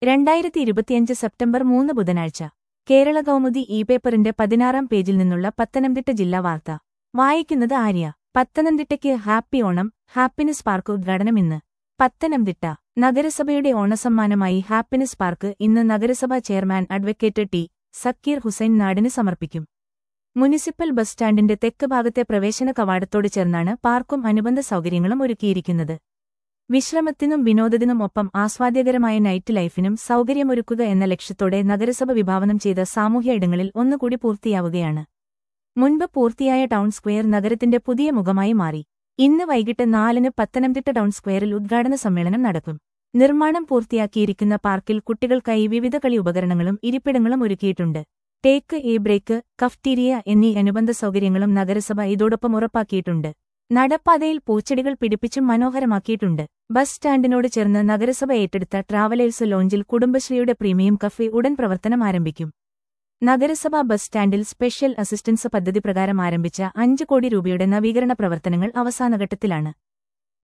രണ്ടായിരത്തി ഇരുപത്തിയഞ്ച് സെപ്റ്റംബർ മൂന്ന് ബുധനാഴ്ച കേരള കൗമുദി ഇ പേപ്പറിന്റെ പതിനാറാം പേജിൽ നിന്നുള്ള പത്തനംതിട്ട ജില്ലാ വാർത്ത വായിക്കുന്നത് ആര്യ പത്തനംതിട്ടയ്ക്ക് ഹാപ്പി ഓണം ഹാപ്പിനെസ് പാർക്ക് ഉദ്ഘാടനം ഇന്ന് പത്തനംതിട്ട നഗരസഭയുടെ ഓണസമ്മാനമായി ഹാപ്പിനെസ് പാർക്ക് ഇന്ന് നഗരസഭാ chairman advocate T Zakir Hussain നാടിന് സമർപ്പിക്കും മുനിസിപ്പൽ ബസ് സ്റ്റാൻഡിന്റെ തെക്ക് ഭാഗത്തെ പ്രവേശന കവാടത്തോട് ചേർന്നാണ് പാർക്കും അനുബന്ധ സൗകര്യങ്ങളും ഒരുക്കിയിരിക്കുന്നത് വിശ്രമത്തിനും വിനോദത്തിനും ഒപ്പം ആസ്വാദ്യകരമായ നൈറ്റ് ലൈഫിനും സൗകര്യമൊരുക്കുക എന്ന ലക്ഷ്യത്തോടെ നഗരസഭ വിഭാവനം ചെയ്ത സാമൂഹ്യ ഇടങ്ങളിൽ ഒന്നുകൂടി പൂർത്തിയാവുകയാണ് മുൻപ് പൂർത്തിയായ ടൗൺ സ്ക്വയർ നഗരത്തിന്റെ പുതിയ മുഖമായി മാറി ഇന്ന് വൈകിട്ട് നാലിന് പത്തനംതിട്ട ടൗൺ സ്ക്വയറിൽ ഉദ്ഘാടന സമ്മേളനം നടക്കും നിർമ്മാണം പൂർത്തിയാക്കിയിരിക്കുന്ന പാർക്കിൽ കുട്ടികൾക്കായി വിവിധ കളി ഉപകരണങ്ങളും ഇരിപ്പിടങ്ങളും ഒരുക്കിയിട്ടുണ്ട് ടേക്ക് എ ബ്രേക്ക് കഫ്റ്റീരിയ എന്നീ അനുബന്ധ സൗകര്യങ്ങളും നഗരസഭ ഇതോടൊപ്പം ഉറപ്പാക്കിയിട്ടുണ്ട് നടപ്പാതയിൽ പൂച്ചെടികൾ പിടിപ്പിച്ചും മനോഹരമാക്കിയിട്ടുണ്ട് ബസ് സ്റ്റാൻഡിനോട് ചേർന്ന് നഗരസഭ ഏറ്റെടുത്ത ട്രാവലേഴ്സ് ലോഞ്ചിൽ കുടുംബശ്രീയുടെ പ്രീമിയം കഫേ ഉടൻ പ്രവർത്തനം ആരംഭിക്കും നഗരസഭാ ബസ് സ്റ്റാൻഡിൽ സ്പെഷ്യൽ അസിസ്റ്റൻസ് പദ്ധതി പ്രകാരം ആരംഭിച്ച അഞ്ച് കോടി രൂപയുടെ നവീകരണ പ്രവർത്തനങ്ങൾ അവസാനഘട്ടത്തിലാണ്